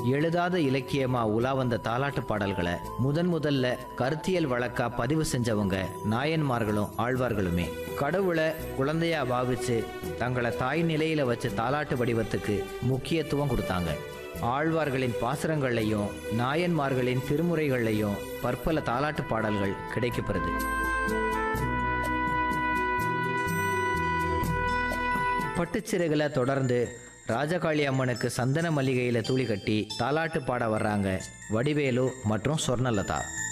எழுதாத இலக்கியமா உலா வந்த தாலாட்டு பாடல்களை முதன் முதல்ல கருத்தியல் வழக்கா பதிவு செஞ்சவங்க நாயன்மார்களும் ஆழ்வார்களுமே கடவுளை குழந்தையா பாவிச்சு தங்களை தாய் நிலையில வச்சு தாலாட்டு வடிவத்துக்கு முக்கியத்துவம் கொடுத்தாங்க ஆழ்வார்களின் பாசுரங்கள்லையும் நாயன்மார்களின் திருமுறைகள்லையும் பற்பல தாலாட்டு பாடல்கள் கிடைக்கப்பெறுது பட்டுச்சிறைகளை தொடர்ந்து ராஜகாளி அம்மனுக்கு சந்தன மல்லிகையில தூளி கட்டி தாலாட்டு பாட வர்றாங்க வடிவேலு மற்றும் சொர்ணலதா